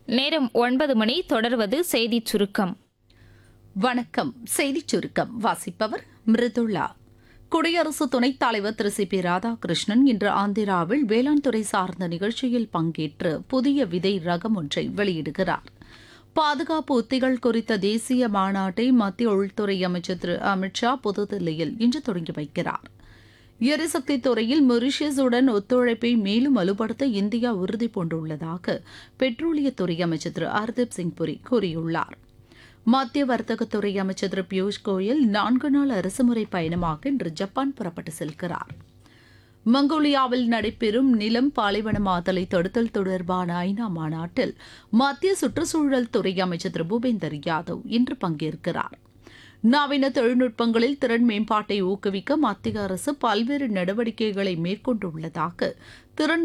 நேரம் ஒன்பது மணி தொடர்வது செய்திச் சுருக்கம் வணக்கம் செய்திச் சுருக்கம் வாசிப்பவர் மிருதுளா குடியரசு துணைத் தலைவர் திரு சி பி ராதாகிருஷ்ணன் இன்று ஆந்திராவில் வேளாண் துறை சார்ந்த நிகழ்ச்சியில் பங்கேற்று புதிய விதை ரகம் ஒன்றை வெளியிடுகிறார் பாதுகாப்பு உத்திகள் குறித்த தேசிய மாநாட்டை மத்திய உள்துறை அமைச்சர் திரு அமித்ஷா புதுதில்லியில் இன்று தொடங்கி வைக்கிறார் எரிசக்தி துறையில் மொரிஷியஸுடன் ஒத்துழைப்பை மேலும் வலுப்படுத்த இந்தியா உறுதி பூண்டுள்ளதாக பெட்ரோலியத்துறை அமைச்சர் திரு ஹர்தீப் சிங் புரி கூறியுள்ளார் மத்திய வர்த்தகத்துறை அமைச்சர் திரு பியூஷ் கோயல் நான்கு நாள் அரசுமுறை பயணமாக இன்று ஜப்பான் புறப்பட்டு செல்கிறார் மங்கோலியாவில் நடைபெறும் நிலம் பாலைவனமாதலை தடுத்தல் தொடர்பான ஐநா மாநாட்டில் மத்திய சுற்றுச்சூழல் துறை அமைச்சர் திரு பூபேந்தர் யாதவ் இன்று பங்கேற்கிறார் நவீன தொழில்நுட்பங்களில் திறன் மேம்பாட்டை ஊக்குவிக்க மத்திய அரசு பல்வேறு நடவடிக்கைகளை மேற்கொண்டுள்ளதாக திறன்